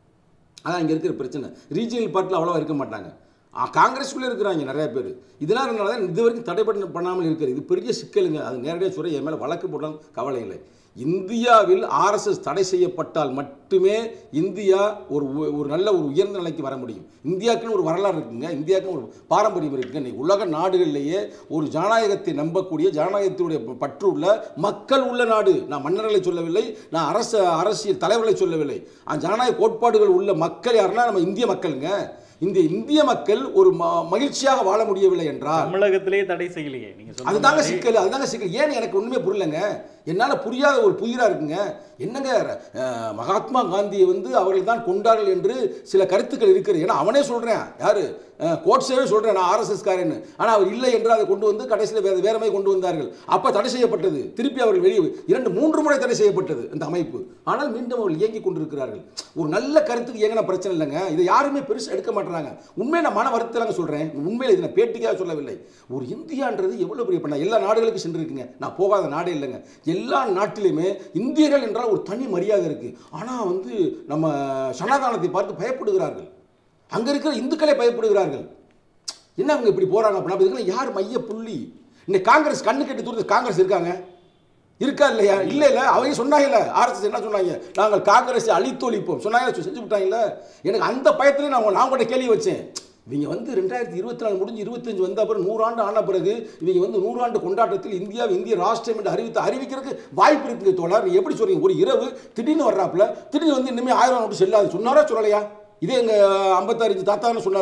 அதான் இங்கே இருக்கிற பிரச்சனை ரீஜியனல் பார்ட்டில் அவ்வளோவா இருக்க மாட்டாங்க ஆ, காங்கிரஸ்குள்ளே இருக்கிறாங்க நிறைய பேர் இதெல்லாம் தான் இது வரைக்கும் தடை பண்ண பண்ணாமல் இருக்கிறது இது பெரிய சிக்கலுங்க அது நேரடியாக சொல்ல என் மேலே வழக்கு போட்டாலும் கவலை இல்லை இந்தியாவில் ஆர்எஸ்எஸ் தடை செய்யப்பட்டால் மட்டுமே இந்தியா ஒரு உ- ஒரு நல்ல ஒரு உயர்ந்த நிலைக்கு வர முடியும் இந்தியாவுக்குன்னு ஒரு வரலாறு இருக்குங்க இந்தியாவுக்குன்னு ஒரு பாரம்பரியம் இருக்குங்க இன்னைக்கு உலக நாடுகளிலேயே ஒரு ஜனநாயகத்தை நம்பக்கூடிய ஜனநாயகத்தினுடைய ப- பற்று உள்ள மக்கள் உள்ள நாடு நான் மன்னர்களை சொல்லவில்லை நான் அரச அரசியல் தலைவர்களை சொல்லவில்லை அந்த ஜனநாயக கோட்பாடுகள் உள்ள மக்கள் யாருன்னா நம்ம இந்திய மக்களுங்க இந்த இந்திய மக்கள் ஒரு ம- மகிழ்ச்சியாக வாழ முடியவில்லை என்றால் தமிழகத்திலேயே தடை செய்யலையே நீங்க சொன்ன அதுதாங்க மாதிரி சிக்கல் அதுதாங்க சிக்கல் ஏன் எனக்கு ஒண்ணுமே புரியலங்க என்னால் புரியாத ஒரு புதிரா இருக்குங்க என்னங்க அஹ், மகாத்மா காந்தியை வந்து அவர்கள் தான் கொண்டார்கள் என்று சில கருத்துக்கள் இருக்கிறது ஏன்னா அவனே சொல்றேன் யாரு அஹ், கோட்சேவே சொல்றேன் நான் ஆர்எஸ்எஸ் காரன்னு ஆனால் அவர் இல்லை என்று அதை கொண்டு வந்து கடைசியில் வேற வேற மாதிரி கொண்டு வந்தார்கள் அப்ப தடை செய்யப்பட்டது திருப்பி அவர்கள் வெளியே இரண்டு மூன்று முறை தடை செய்யப்பட்டது இந்த அமைப்பு ஆனால் மீண்டும் அவர்கள் இயங்கி கொண்டிருக்கிறார்கள் ஒரு நல்ல கருத்துக்கு இயங்கின பிரச்சனை இல்லைங்க இதை யாருமே பெருசா எடுக்க மாட்டாங்க உண்மையை நான் மன வருத்தலாங்க சொல்றேன் உண்மையில் இதை நான் பேட்டிக்காக சொல்லவில்லை ஒரு இந்தியான்றது எவ்வளவு பெரிய பண்ண எல்லா நாடுகளுக்கும் சென்றிருக்குங்க நான் போகாத நாடே இல்லைங்க எல்லா நாட்டிலையுமே இந்தியர்கள் என்றால் ஒரு தனி மரியாதை இருக்கு ஆனா வந்து நம்ம சனாதானத்தை பார்த்து பயப்படுகிறார்கள் அங்க இருக்கிற இந்துக்களே பயப்படுகிறார்கள் என்ன அவங்க இப்படி போறாங்க அப்படின்னா இதுக்கெல்லாம் யார் மைய புள்ளி இன்னைக்கு காங்கிரஸ் கண்ணு கட்டி தூரத்து காங்கிரஸ் இருக்காங்க இருக்கா இல்லையா இல்ல இல்ல அவங்க சொன்னாங்கல்ல ஆர்எஸ்எஸ் என்ன சொன்னாங்க நாங்கள் காங்கிரஸை அழித்தொழிப்போம் சொன்னாங்க செஞ்சு விட்டாங்கல்ல எனக்கு அந்த பயத்திலே நான் நான் உங்கள்கிட்ட கேள்வி வச்சேன் இவங்க வந்து ரெண்டாயிரத்தி இருபத்தி நாலு முடிஞ்சு இருபத்தஞ்சு வந்த பிறகு நூறாண்டு ஆன பிறகு இவங்க வந்து நூறாண்டு கொண்டாட்டத்தில் இந்தியா இந்திய ராஷ்டிரம் என்று அறிவித்து அறிவிக்கிறதுக்கு வாய்ப்பு இருக்குங்க தோழர் நீ எப்படி சொல்றீங்க ஒரு இரவு திடீர்னு வர்றாப்புல திடீர்னு வந்து இனிமேல் ஆயிரம் நோட்டு செல்லாது சொன்னாரா சொல்லலையா இதே எங்க ஐம்பத்தாறு தாத்தான்னு சொன்னாரு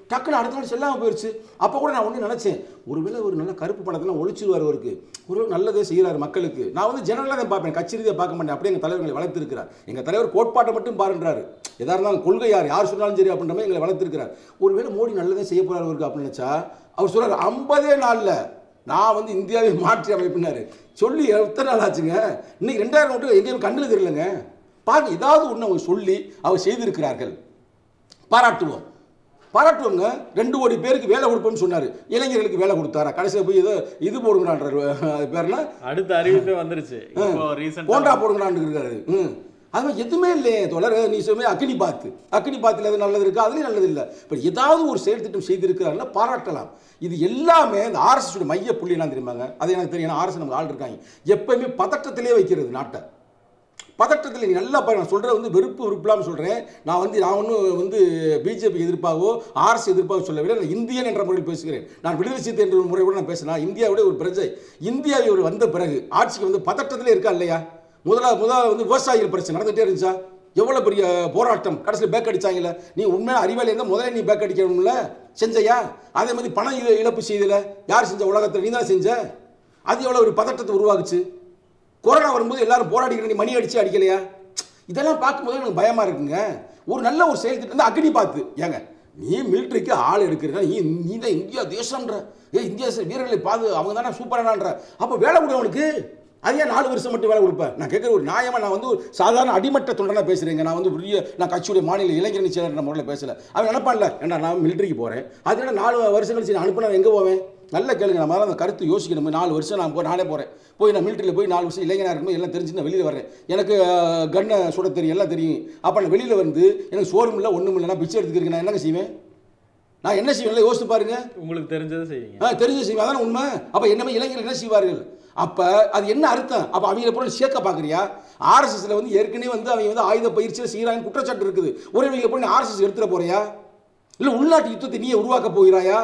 டக்குன்னு அடுத்த நாள் செல்லாமல் போயிடுச்சு அப்போ கூட நான் ஒன்று நினச்சேன் ஒருவேளை ஒரு நல்ல கருப்பு பணத்தெல்லாம் ஒழிச்சிருவார் அவருக்கு ஒரு நல்லதே செய்கிறார் மக்களுக்கு நான் வந்து ஜெனரலாக தான் பார்ப்பேன் கட்சி ரீதியாக பார்க்க மாட்டேன் அப்படியே எங்கள் தலைவர்களை வளர்த்திருக்கிறார் எங்கள் தலைவர் கோட்பாட்டை மட்டும் பாருன்றாரு எதா இருந்தாலும் கொள்கை யார் யார் சொன்னாலும் சரி அப்படின்ற மாதிரி எங்களை வளர்த்திருக்கிறார் ஒருவேளை மோடி நல்லதே செய்ய போகிறார் அவருக்கு அப்படின்னு நினச்சா அவர் சொல்றாரு ஐம்பதே நாளில் நான் வந்து இந்தியாவை மாற்றி அமைப்பினாரு சொல்லி எத்தனை நாள் ஆச்சுங்க இன்னைக்கு ரெண்டாயிரம் மட்டும் எங்கேயும் கண்ணில் தெரியலங்க பாருங்க ஏதாவது ஒன்று அவங்க சொல்லி அவர் செய்திருக்கிறார்கள் பாராட்டுவோம் பாராட்டுவோங்க ரெண்டு கோடி பேருக்கு வேலை கொடுப்போம்னு சொன்னார் இளைஞர்களுக்கு வேலை கொடுத்தாரா கடைசியில் போய் ஏதோ இது போடுங்களான்றார் அது பேர்னா அடுத்த அறிவிப்பே வந்துருச்சு இப்போ ரீசெண்ட் போண்டா போடுங்களான்னு இருக்காரு ம் அது மாதிரி எதுவுமே இல்லையே தொடர் நீ சொல்லுமே அக்னி பாத்து அக்னி பாத்தில் எது நல்லது இருக்கா அதுலேயும் நல்லது இல்லை இப்போ ஏதாவது ஒரு செயல் திட்டம் செய்திருக்கிறாருன்னா பாராட்டலாம் இது எல்லாமே இந்த ஆர்எஸ்எஸ் மைய புள்ளி என்ன தெரியுமாங்க அது எனக்கு தெரியும் ஆர்எஸ் நமக்கு ஆள் இருக்காங்க எப்பயுமே பதட்டத்திலே வைக்கிறது நாட்டை பதட்டத்தில் நீ நல்லா பாரு நான் சொல்கிறது வந்து வெறுப்பு வெறுப்பில்லாமல் சொல்கிறேன் நான் வந்து நான் ஒன்றும் வந்து பிஜேபி எதிர்ப்பாகவோ ஆர்எஸ் எதிர்ப்பாக சொல்லவில்லை நான் இந்தியன் என்ற முறையில் பேசுகிறேன் நான் விடுதலை சிறுத்தை என்ற ஒரு முறையோடு நான் பேசினா இந்தியாவுடைய ஒரு பிரஜை இந்தியாவை ஒரு வந்த பிறகு ஆட்சிக்கு வந்து பதட்டத்திலே இருக்கா இல்லையா முதலாவது முதல்ல வந்து விவசாயிகள் பிரச்சனை நடந்துகிட்டே இருந்துச்சா எவ்வளோ பெரிய போராட்டம் கடைசியில் பேக் அடிச்சாங்கல்ல நீ உண்மையான அறிவாளி இருந்தால் முதல்ல நீ பேக் அடிக்கணும்ல செஞ்சையா அதே மாதிரி பண இழ- இழப்பு செய்தல யார் செஞ்ச உலகத்தில் நீ தான் செஞ்ச அது எவ்வளோ ஒரு பதட்டத்தை உருவாக்குச்சு கொரோனா வரும்போது எல்லாரும் போராடிக்கிற நீ மணி அடிச்சு அடிக்கலையா இதெல்லாம் பார்க்கும்போது எனக்கு பயமா இருக்குங்க ஒரு நல்ல ஒரு செயல் திட்டம் தான் அக்னி பார்த்து ஏங்க நீ மிலிட்டரிக்கு ஆள் எடுக்கிறீங்க நீ நீ தான் இந்தியா தேசம்ன்ற ஏ இந்தியா ச- வீரர்களை பாது அவங்க தானே சூப்பரானான்ற அப்போ வேலை கொடு அவனுக்கு அது ஏன் நாலு வருஷம் மட்டும் வேலை கொடுப்பேன் நான் கேட்குற ஒரு நியாயமா நான் வந்து ஒரு சாதாரண அடிமட்ட தொண்டனா பேசுறேங்க நான் வந்து பெரிய நான் கட்சியுடைய மாநில இளைஞரணி செயலர் முறையில் பேசல அவன் நினைப்பான்ல ஏன்னா நான் மிலிட்டரிக்கு போறேன் அது என்ன நாலு வருஷம் கழிச்சு நான் அனுப்பினா எங்கே போவேன் நல்ல கேளுங்க நம்ம அந்த கருத்து யோசிக்கணும் நாலு வருஷம் நான் போ நானே போகிறேன் போய் நான் மிலிட்டரியில் போய் நாலு வருஷம் இளைஞனாக இருக்கும்போது எல்லாம் தெரிஞ்சு நான் வெளியில் வரேன் எனக்கு அஹ், கன்னை சுட தெரியும் எல்லாம் தெரியும் அப்போ நான் வெளியில் வந்து எனக்கு சோறும் இல்லை ஒன்றும் இல்லை நான் பிச்சை எடுத்துக்கிறேன் நான் என்னங்க செய்வேன் நான் என்ன செய்வேன் நல்லா யோசித்து பாருங்க உங்களுக்கு தெரிஞ்சதை செய்வீங்க ஆ தெரிஞ்சு செய்வேன் அதான உண்மை அப்போ என்னமே இளைஞர்கள் என்ன செய்வார்கள் அப்போ அது என்ன அர்த்தம் அப்போ அவங்கள பொருள் சேர்க்க பார்க்குறியா ஆர்எஸ்எஸ்ல வந்து ஏற்கனவே வந்து அவங்க வந்து ஆயுத பயிற்சியில் செய்கிறாங்க குற்றச்சாட்டு இருக்குது ஒரே இவங்க போய் ஆர்எஸ்எஸ் எடுத்துட போறியா இல்லை உள்நாட்டு யுத்தத்தை நீயே உருவாக்க போகிறாயா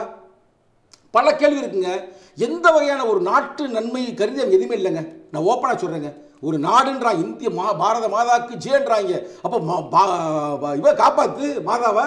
பல கேள்வி இருக்குங்க எந்த வகையான ஒரு நாட்டு நன்மை கருதி அவங்க எதுவுமே இல்லைங்க நான் ஓப்பனாக சொல்கிறேங்க ஒரு நாடுன்றான் இந்திய மா பாரத மாதாக்கு ஜேன்றாங்க அப்போ மா- பா- பா- இவ காப்பாத்து மாதாவை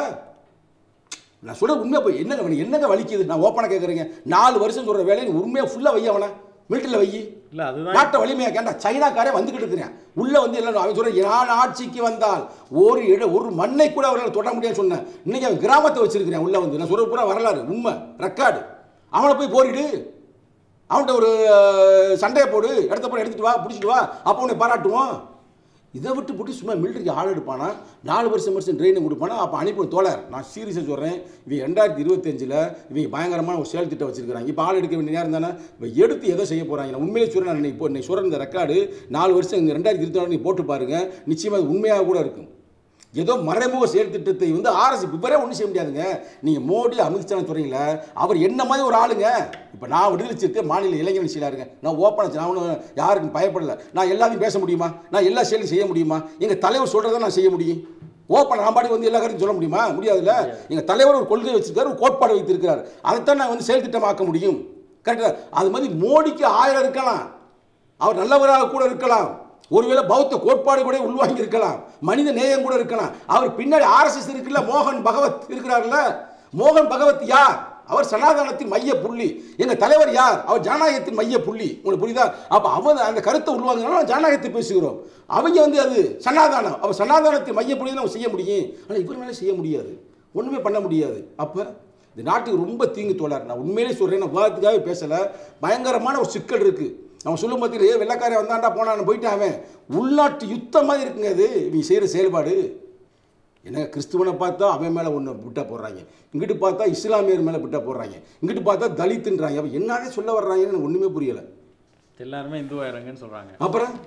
நான் சொல்ற உண்மை போய் என்னங்க அவனுக்கு என்னங்க வலிக்குது நான் ஓப்பனாக கேட்குறேங்க நாலு வருஷம் சொல்கிற வேலையை நீ உண்மையாக ஃபுல்லாக வை அவனை மிலிட்டரியில் வை இல்ல அதுதான் நாட்டை வலிமையா கேண்டா சைனாக்காரே வந்துகிட்டு இருக்கிறேன் உள்ள வந்து எல்லாம் அவன் சொல்றேன் நான் ஆட்சிக்கு வந்தால் ஒரு இட ஒரு மண்ணை கூட அவரால் தொட முடியாதுன்னு சொன்னேன் இன்னைக்கு அவன் கிராமத்தை வச்சிருக்கிறேன் உள்ள வந்து நான் சொல்ற பூரா வரலாறு உண்மை ரெக்கார்டு அவனை போய் போரிடு அவன்கிட்ட ஒரு அஹ், சண்டையை போடு இடத்த போய் எடுத்துட்டு வா பிடிச்சிட்டு வா அப்போ உன்னை பாராட்டுவோம் இதை விட்டு போட்டு சும்மா மிலிட்டரிக்கு ஆள் எடுப்பானா நாலு வருஷம் வருஷம் ட்ரைனிங் கொடுப்பானா அப்போ அனுப்பி தோழர் நான் சீரியஸாக சொல்கிறேன் இவங்க ரெண்டாயிரத்தி இருபத்தஞ்சில் இவங்க பயங்கரமான ஒரு செயல் திட்டம் வச்சிருக்காங்க இப்போ ஆள் எடுக்க வேண்டிய நேரம் தானே இப்போ எடுத்து எதை செய்ய போகிறாங்க நான் உண்மையிலே சொல்கிறேன் நான் இப்போ நீ சொல்கிற இந்த ரெக்கார்டு நாலு வருஷம் இங்கே ரெண்டாயிரத்தி இருபத்தி நாலு நீ போட்டு பாருங்க நிச்சயமாக அது உண்மையாக கூட இருக்கும் ஏதோ மறைமுக செயல் திட்டத்தை வந்து ஆர்எஸ் இவரே ஒன்றும் செய்ய முடியாதுங்க நீங்கள் மோடி அமித்ஷா சொல்கிறீங்களே அவர் என்ன மாதிரி ஒரு ஆளுங்க இப்போ நான் விடுதலை சிறுத்தை மாநில இளைஞர் செயலாருங்க நான் ஓப்பனாக நான் ஒன்றும் யாருக்கும் பயப்படல நான் எல்லாத்தையும் பேச முடியுமா நான் எல்லா செயலையும் செய்ய முடியுமா எங்கள் தலைவர் சொல்கிறத நான் செய்ய முடியும் ஓப்பன் நான் பாடி வந்து எல்லா கருத்தையும் சொல்ல முடியுமா முடியாதுல்ல எங்கள் தலைவர் ஒரு கொள்கை வச்சிருக்காரு ஒரு கோட்பாடு வைத்திருக்கிறார் அதைத்தான் நான் வந்து செயல் திட்டமாக்க முடியும் கரெக்டாக அது மாதிரி மோடிக்கு ஆயிரம் இருக்கலாம் அவர் நல்லவராக கூட இருக்கலாம் ஒருவேளை பௌத்த கோட்பாடு கூட உள்வாங்கி இருக்கலாம் மனித நேயம் கூட இருக்கலாம் அவர் பின்னாடி ஆர்எஸ்எஸ் இருக்குல்ல மோகன் பகவத் இருக்கிறார்ல மோகன் பகவத் யார் அவர் சனாதனத்தின் மைய புள்ளி எங்க தலைவர் யார் அவர் ஜனநாயகத்தின் மைய புள்ளி உங்களுக்கு புரியுதா அப்ப அவன் அந்த கருத்தை உள்வாங்கினாலும் ஜனநாயகத்தை பேசுகிறோம் அவங்க வந்து அது சனாதானம் அவர் சனாதானத்தின் மைய புள்ளி நம்ம செய்ய முடியும் ஆனால் இவர் மேலே செய்ய முடியாது ஒண்ணுமே பண்ண முடியாது அப்ப இந்த நாட்டுக்கு ரொம்ப தீங்கு தோழர் நான் உண்மையிலே சொல்றேன் நான் விவாதத்துக்காகவே பேசல பயங்கரமான ஒரு சிக்கல் இருக்கு அவன் சொல்லும் மத்தியிலே வெள்ளக்காரன் வந்தான்டா போனான்னு போயிட்டான் அவன் உள்நாட்டு யுத்தம் மாதிரி இருக்குங்க அது இவங்க செய்கிற செயல்பாடு என்னங்க கிறிஸ்துவனை பார்த்தா அவன் மேலே ஒன்று விட்டா போடுறாங்க இங்கிட்டு பார்த்தா இஸ்லாமியர் மேலே விட்டா போடுறாங்க இங்கிட்டு பார்த்தா தலித்துன்றாங்க அவன் என்னன்னே சொல்ல வர்றாங்கன்னு எனக்கு ஒன்றுமே புரியலை எல்லாருமே இந்துவாயிரங்கன்னு சொல்றாங்க அப்புறம்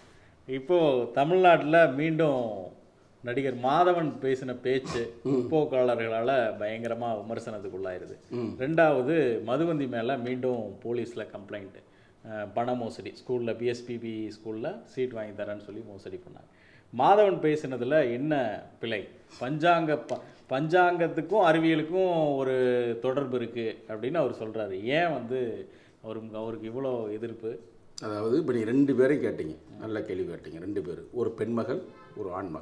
இப்போ தமிழ்நாட்டுல மீண்டும் நடிகர் மாதவன் பேசின பேச்சு முற்போக்காளர்களால பயங்கரமா விமர்சனத்துக்குள்ளாயிருது ரெண்டாவது மதுவந்தி மேல மீண்டும் போலீஸ்ல கம்ப்ளைண்ட் பண மோசடி ஸ்கூல்ல பிஎஸ்பிபி ஸ்கூல்ல சீட் வாங்கி தரேன்னு சொல்லி மோசடி பண்ணாங்க மாதவன் பேசினதுல என்ன பிழை பஞ்சாங்க ப பஞ்சாங்கத்துக்கும் அறிவியலுக்கும் ஒரு தொடர்பு இருக்கு அப்படின்னு அவர் சொல்றாரு ஏன் வந்து அவருக்கு அவருக்கு இவ்வளோ எதிர்ப்பு அதாவது இப்போ நீங்கள் ரெண்டு பேரையும் கேட்டீங்க நல்ல கேள்வி கேட்டீங்க ரெண்டு பேர் ஒரு பெண்மகள் ஒரு ஆண்மகன்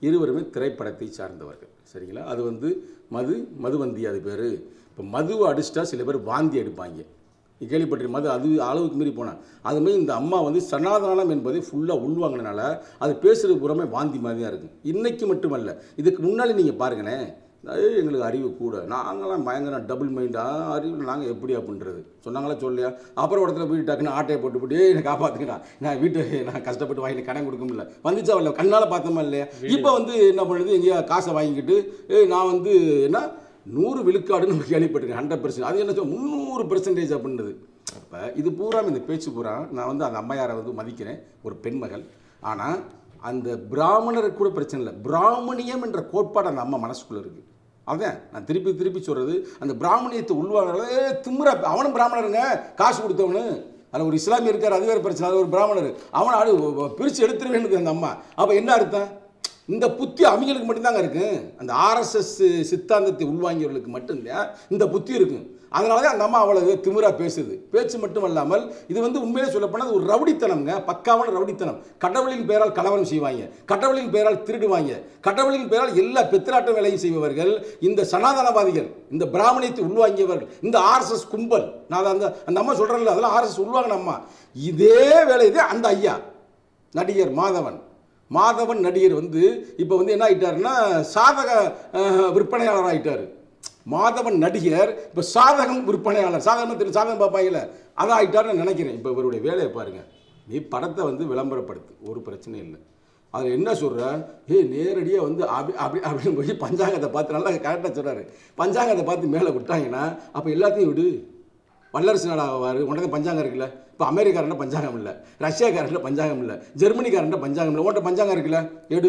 இருவருமே திரைப்படத்தை சார்ந்தவர்கள் சரிங்களா அது வந்து மது மதுவந்தி அது பேர் இப்போ மதுவை அடிச்சிட்டா சில பேர் வாந்தி எடுப்பாங்க நீ கேள்விப்பட்டிருக்க மது அது அளவுக்கு மீறி போனேன் அதுமாதிரி இந்த அம்மா வந்து சனாதானம் என்பதை ஃபுல்லாக உள்வாங்கினால அது பேசுகிறது பூராமே வாந்தி மாதிரி தான் இருக்குது இன்றைக்கி மட்டுமல்ல இதுக்கு முன்னாடி நீங்கள் பாருங்களேன் ஏய், எங்களுக்கு அறிவு கூட நாங்களாம் பயங்கர டபுள் மைண்டாக அறிவு நாங்கள் எப்படி அப்படின்றது சொன்னாங்களா சொல்லையா அப்புறம் இடத்துல போய் டக்குன்னு ஆட்டையை போட்டு போட்டு "ஏய், என்னை காப்பாற்றுங்கடா நான் வீட்டு நான் கஷ்டப்பட்டு வாங்கி கடன் கொடுக்க முடியல வந்துச்சா இல்லை கண்ணால் பார்த்தோமா இல்லையா இப்போ வந்து என்ன பண்ணுறது எங்கேயா காசை வாங்கிக்கிட்டு ஏய் நான் வந்து என்ன நூறு விழுக்காடுன்னு நம்ம கேள்விப்பட்டிருக்கேன் ஹண்ட்ரட் பர்சன்ட் அது என்ன சொல்ல முந்நூறு பெர்சன்டேஜ் அப்படின்றது அப்போ இது பூரா இந்த பேச்சு பூரா நான் வந்து அந்த அம்மையாரை வந்து மதிக்கிறேன் ஒரு பெண்மகள் ஆனால் அந்த பிராமணருக்கு கூட பிரச்சனை இல்லை பிராமணியம் என்ற கோட்பாடு அந்த அம்மா மனசுக்குள்ளே இருக்குது அதான் நான் திருப்பி திருப்பி சொல்கிறது அந்த பிராமணியத்தை உள்வாங்க திமுற அவனும் பிராமணருங்க காசு கொடுத்தவனு அதில் ஒரு இஸ்லாமிய இருக்கார் அது வேறு பிரச்சனை அது ஒரு பிராமணர் அவனை ஆடு பிரித்து எடுத்துருவேன்னு அந்த அம்மா அப்போ என்ன அர்த்தம் இந்த புத்தி அவங்களுக்கு மட்டும்தாங்க இருக்கு அந்த ஆர்எஸ்எஸ் சித்தாந்தத்தை உள்வாங்கியவர்களுக்கு மட்டும்தான் இந்த புத்தி இருக்கும் அதனால தான் அந்த அம்மா அவ்வளவு திமிரா பேசுது பேச்சு மட்டும் அல்லாமல் இது வந்து உண்மையிலே சொல்லப்போனால் அது ஒரு ரவுடித்தனம்ங்க பக்காவான ரவுடித்தனம் கடவுளின் பெயரால் கலவரம் செய்வாங்க கடவுளின் பெயரால் திருடுவாங்க கடவுளின் பெயரால் எல்லா பெத்திராட்ட வேலையும் செய்பவர்கள் இந்த சனாதனவாதிகள் இந்த பிராமணியத்தை உள்வாங்கியவர்கள் இந்த ஆர்எஸ்எஸ் கும்பல் நான் அந்த அந்த அம்மா சொல்கிறேன்ல அதெல்லாம் ஆர்எஸ்எஸ் உள்வாங்கின அம்மா இதே வேலை இதே அந்த ஐயா நடிகர் மாதவன் மாதவன் நடிகர் வந்து இப்போ வந்து என்ன ஆயிட்டாருன்னா சாதக அஹ், விற்பனையாளர் ஆயிட்டாரு மாதவன் நடிகர் இப்போ சாதகம் விற்பனையாளர் சாதகம் தெரியும் சாதகம் பார்ப்பாங்கல்ல அதான் ஆயிட்டாருன்னு நினைக்கிறேன் இப்போ இவருடைய வேலையை பாருங்க நீ படத்தை வந்து விளம்பரப்படுத்து ஒரு பிரச்சனையும் இல்லை அதில் என்ன சொல்ற ஏய் நேரடியாக வந்து அப்படி அப்படி அப்படின்னு போய் பஞ்சாங்கத்தை பார்த்து நல்லா கரெக்டாக சொல்கிறாரு பஞ்சாங்கத்தை பார்த்து மேலே விட்டாங்கன்னா அப்போ எல்லாத்தையும் விடு வல்லரசு நாடாவார் உடனே பஞ்சாங்கம் இருக்குல்ல இப்போ அமெரிக்காரன்ட்ட பஞ்சாங்கம் இல்லை ரஷ்யாக்காரன்ட்ட பஞ்சாங்கம் இல்லை ஜெர்மனிக்காரன்ட்ட பஞ்சாங்கம் இல்லை உன்ட்ட பஞ்சாங்கம் இருக்குல்ல எடு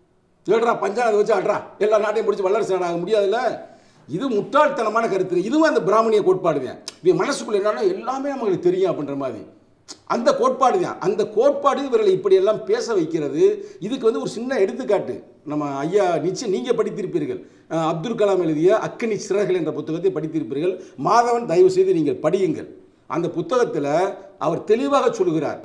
ஏடுறா பஞ்சாங்கத்தை வச்சு ஆடுறா எல்லா நாட்டையும் பிடிச்சி வல்லரசு நாடாக முடியாதுல்ல இது முட்டாள்தனமான கருத்து இதுவும் அந்த பிராமணிய கோட்பாடு தான் இவன் மனசுக்குள்ள என்னன்னா எல்லாமே நமக்கு தெரியும் அப்படின்ற மாதிரி அந்த கோட்பாடு தான் அந்த கோட்பாடு இவர்களை இப்படியெல்லாம் பேச வைக்கிறது இதுக்கு வந்து ஒரு சின்ன எடுத்துக்காட்டு நம்ம ஐயா நிச்சயம் நீங்கள் படித்திருப்பீர்கள் அஹ் அப்துல் கலாம் எழுதிய அக்கினி சிறகுகள் என்ற புத்தகத்தை படித்திருப்பீர்கள் மாதவன் தயவு செய்து நீங்கள் படியுங்கள் அந்த புத்தகத்தில் அவர் தெளிவாக சொல்கிறார்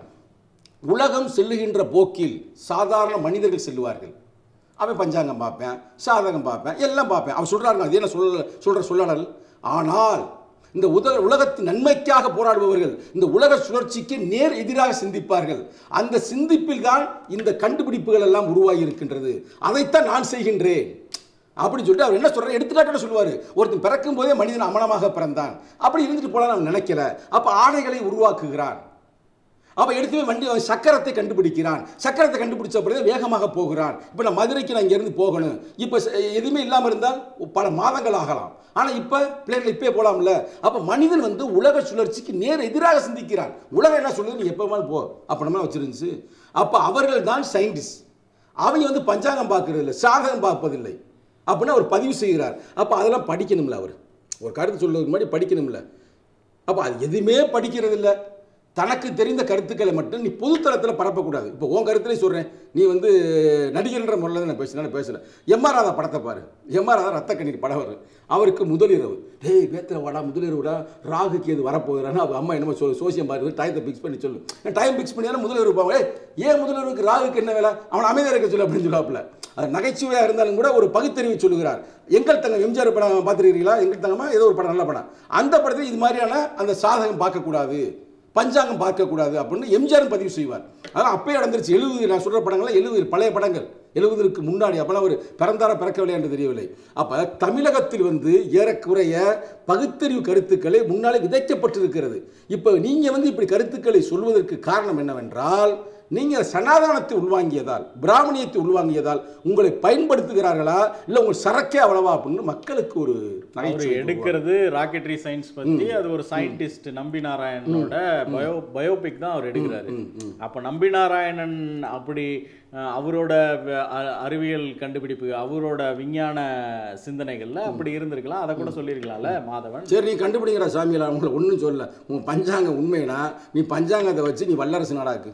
உலகம் செல்லுகின்ற போக்கில் சாதாரண மனிதர்கள் செல்லுவார்கள் அவன் பஞ்சாங்கம் பார்ப்பேன் சாதகம் பார்ப்பேன் எல்லாம் பார்ப்பேன் அவன் சொல்கிறாங்க அது என்ன சொல்ல சொல்கிற சொல்லடல் ஆனால் இந்த உத உலகத்தின் நன்மைக்காக போராடுபவர்கள் இந்த உலக சுழற்சிக்கு நேர் எதிராக சிந்திப்பார்கள் அந்த சிந்திப்பில் தான் இந்த கண்டுபிடிப்புகள் எல்லாம் உருவாகி இருக்கின்றது அதைத்தான் நான் செய்கின்றேன் அப்படின்னு சொல்லிட்டு அவர் என்ன சொல்றாரு எடுத்துக்காட்டோட சொல்லுவார் ஒருத்தன் பிறக்கும் போதே மனிதன் அமலமாக பிறந்தான் அப்படி இருந்துட்டு போல நான் நினைக்கல அப்ப ஆடைகளை உருவாக்குகிறான் அப்ப எடுத்து போய் வண்டி அவன் சக்கரத்தை கண்டுபிடிக்கிறான் சக்கரத்தை கண்டுபிடிச்ச பிறகு வேகமாக போகிறான் இப்போ நான் மதுரைக்கு நான் இங்கேருந்து போகணும் இப்போ ச- எதுவுமே இல்லாமல் இருந்தால் பல மாதங்கள் ஆகலாம் ஆனால் இப்போ பிளேனில் இப்போ போகலாம்ல அப்போ மனிதன் வந்து உலக சுழற்சிக்கு நேர் எதிராக சிந்திக்கிறான் உலகம் என்ன சொல்லுது நீ எப்போ போ அப்போ நம்ம வச்சிருந்துச்சு அப்போ அவர்கள் தான் சயின்டிஸ்ட் அவங்க வந்து பஞ்சாங்கம் பார்க்கறது இல்லை சாதகம் பார்ப்பதில்லை அப்படின்னு அவர் பதிவு செய்கிறார் அப்போ அதெல்லாம் படிக்கணும்ல அவர் ஒரு கருத்து சொல்றதுக்கு முன்னாடி படிக்கணும்ல அப்போ அது எதுவுமே படிக்கிறது இல்ல தனக்கு தெரிந்த கருத்துக்களை மட்டும் நீ பொதுத்தளத்தில் பரப்பக்கூடாது இப்போ உன் கருத்துலேயே சொல்கிறேன் நீ வந்து நடிகர்ன்ற முறையில் தான் நான் பேசுகிறேன் நான் பேசல எம்ஆர் ராதா படத்தை பாரு எம்ஆர் ராதா ரத்த கண்ணீர் படம் வரும் அவருக்கு முதலிரவு டேய் வேத்திர வாடா முதலிரவுடா ராகுக்கு எது வரப்போகுதுறான்னு அவ அம்மா என்னமோ சொல்லு சோசியம் பாரு டயத்தை ஃபிக்ஸ் பண்ணி சொல்லு டைம் ஃபிக்ஸ் பண்ணி முதலிரவு போவாங்க ஏய் ஏன் முதலிரவுக்கு ராகுக்கு என்ன வேலை அவன் அமைதியாக இருக்க சொல்லு அப்படின்னு சொல்லுவாப்புல அது நகைச்சுவையாக இருந்தாலும் கூட ஒரு பகுத்தறிவை சொல்லுகிறார் எங்கள் தங்கம் எம்ஜிஆர் படம் பார்த்துருக்கீங்களா எங்கள் தங்கமா ஏதோ ஒரு படம் நல்ல படம் அந்த படத்தில் இது மாதிரியான அந்த சாதகம் பார்க்கக்கூடாது பஞ்சாங்கம் பார்க்கக்கூடாது அப்படின்னு எம்ஜிஆர் பதிவு செய்வார் அதெல்லாம் அப்பயே நடந்துருச்சு எழுபது நான் சொல்கிற படங்கள்லாம் எழுபது பழைய படங்கள் எழுபதற்கு முன்னாடி அப்போலாம் ஒரு பிறந்தார பிறக்கவில்லை என்று தெரியவில்லை அப்போ தமிழகத்தில் வந்து ஏறக்குறைய பகுத்தறிவு கருத்துக்களை முன்னாலே விதைக்கப்பட்டிருக்கிறது இப்போ நீங்கள் வந்து இப்படி கருத்துக்களை சொல்வதற்கு காரணம் என்னவென்றால் நீங்கள் சனாதனத்தை உள்வாங்கியதால் பிராமணியத்தை உள்வாங்கியதால் உங்களை பயன்படுத்துகிறார்களா இல்லை உங்கள் சரக்கே அவ்வளவா அப்படின்னு மக்களுக்கு ஒரு அவர் நகைச்சுவை எடுக்கிறது ராக்கெட்ரி சயின்ஸ் பத்தி அது ஒரு சயின்டிஸ்ட் நம்பி நாராயணனோட பயோ பயோபிக் தான் அவர் எடுக்கிறாரு அப்ப நம்பி நாராயணன் அப்படி அஹ், அவரோட வ- அ- அறிவியல் கண்டுபிடிப்பு அவரோட விஞ்ஞான சிந்தனைகள்ல அப்படி இருந்திருக்கலாம் அதை கூட சொல்லியிருக்கலாம்ல மாதவன் சரி நீ கண்டுபிடிங்கிற சாமியில் உங்களை ஒன்றும் சொல்லல உன் பஞ்சாங்கம் உண்மைனா நீ பஞ்சாங்கத்தை வச்சு நீ வல்லரசு நாடாக்கு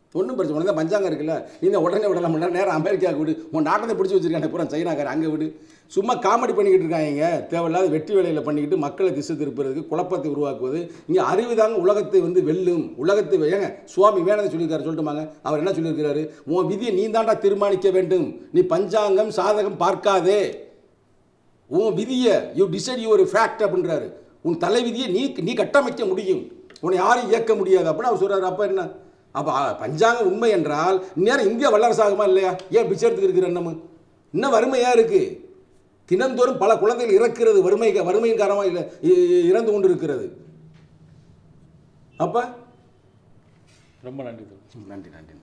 ஒன்றும் பிரச்சனை உனக்கு தான் பஞ்சாங்கம் இருக்குல்ல நீ தான் உடனே விடலாம் முடியல நேரம் அமெரிக்காவுக்கு விடு உன் நாட்டத்தை பிடிச்சி வச்சிருக்காங்க பூரா சைனாக்கார அங்கே விடு சும்மா காமெடி பண்ணிக்கிட்டு இருக்காங்க தேவையில்லாத வெட்டி வேலையில் பண்ணிக்கிட்டு மக்களை திசை திருப்புறதுக்கு குழப்பத்தை உருவாக்குவது இங்கே அறிவு தாங்க உலகத்தை வந்து வெல்லும் உலகத்தை வெ- ஏங்க சுவாமி வேணதை சொல்லியிருக்காரு சொல்லட்டுமாங்க அவர் என்ன சொல்லியிருக்கிறாரு உன் விதியை நீ தாண்டா தீர்மானிக்க வேண்டும் நீ பஞ்சாங்கம் சாதகம் பார்க்காதே உன் விதியை யூ டிசைட் யுவர் ஃபேக்ட் அப்படின்றாரு உன் தலை விதியை நீ நீ கட்டமைக்க முடியும் உன்னை யாரும் இயக்க முடியாது அப்படின்னு அவர் சொல்றாரு அப்போ என்ன அப்போ பஞ்சாங்கம் உண்மை என்றால் இந்நேரம் இந்தியா வல்லரசாகுமா இல்லையா ஏன் பிச்சை எடுத்துக்கு இருக்கிற நம்ம இன்னும் வறுமையாக இருக்கு தினந்தோறும் பல குழந்தைகள் இறக்கிறது வறுமை வறுமையின் காரணமாக இல்லை இ- இ- இறந்து கொண்டு இருக்கிறது அப்போ ரொம்ப நன்றி தோழர் நன்றி நன்றி